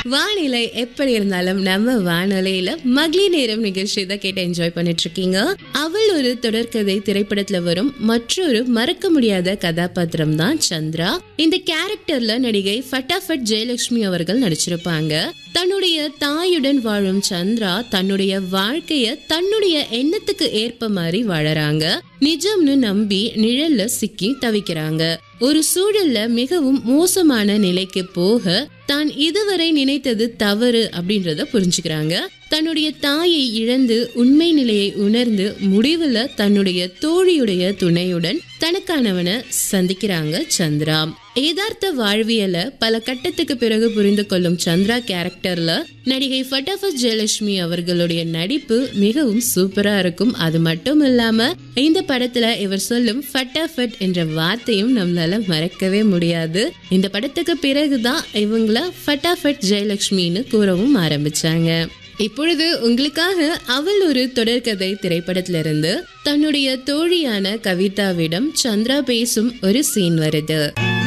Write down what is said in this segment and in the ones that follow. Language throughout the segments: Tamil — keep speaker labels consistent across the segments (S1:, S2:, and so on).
S1: வானிலை எப்படி இருந்தாலும் நம்ம வானொலியில மகளிர் நேரம் நிகழ்ச்சி தான் கேட்டு என்ஜாய் பண்ணிட்டு இருக்கீங்க அவள் ஒரு தொடர்கதை திரைப்படத்துல வரும் மற்றொரு மறக்க முடியாத கதாபாத்திரம் தான் சந்திரா இந்த கேரக்டர்ல நடிகை ஃபட்டாஃபட் ஜெயலட்சுமி அவர்கள் நடிச்சிருப்பாங்க தன்னுடைய தாயுடன் வாழும் சந்திரா தன்னுடைய வாழ்க்கைய தன்னுடைய எண்ணத்துக்கு ஏற்ப மாதிரி வாழறாங்க நிஜம்னு நம்பி நிழல்ல சிக்கி தவிக்கிறாங்க ஒரு சூழல்ல மிகவும் மோசமான நிலைக்கு போக தான் இதுவரை நினைத்தது தவறு அப்படின்றத புரிஞ்சுக்கிறாங்க தன்னுடைய தாயை இழந்து உண்மை நிலையை உணர்ந்து முடிவுல தன்னுடைய தோழியுடைய துணையுடன் தனக்கானவனை சந்திக்கிறாங்க சந்திரா யதார்த்த வாழ்வியல பல கட்டத்துக்கு பிறகு புரிந்து கொள்ளும் சந்திரா கேரக்டர்ல நடிகை ஃபட்டாஃபட் ஜெயலட்சுமி அவர்களுடைய நடிப்பு மிகவும் சூப்பரா இருக்கும் அது மட்டும் இல்லாம இந்த படத்துல இவர் சொல்லும் ஃபட்டாஃபட் என்ற வார்த்தையும் நம்மளால மறக்கவே முடியாது இந்த படத்துக்கு பிறகுதான் இவங்கள ஃபட்டாஃபட் ஜெயலட்சுமின்னு கூறவும் ஆரம்பிச்சாங்க இப்பொழுது உங்களுக்காக அவள் ஒரு தொடர்கதை திரைப்படத்திலிருந்து தன்னுடைய தோழியான கவிதாவிடம் சந்திரா பேசும் ஒரு சீன் வருது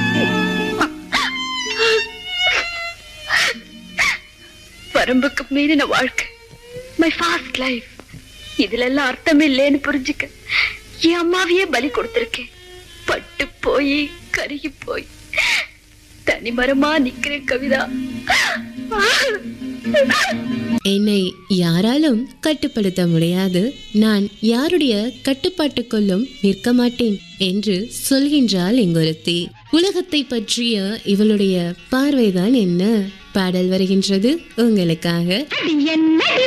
S2: வரம்புக்கு மீறின வாழ்க்கை மை ஃபாஸ்ட் லைஃப் இதுல எல்லாம் அர்த்தம் இல்லைன்னு புரிஞ்சுக்க என் அம்மாவையே பலி கொடுத்திருக்கேன் பட்டு போய் கருகி போய் தனிமரமா நிக்கிறேன் கவிதா
S1: என்னை யாராலும் கட்டுப்படுத்த முடியாது நான் யாருடைய கட்டுப்பாட்டுக்குள்ளும் நிற்க மாட்டேன் என்று சொல்கின்றாள் இங்கொருத்தி உலகத்தை பற்றிய இவளுடைய பார்வைதான் என்ன பாடல் வருகின்றது உங்களுக்காக
S2: என்னடி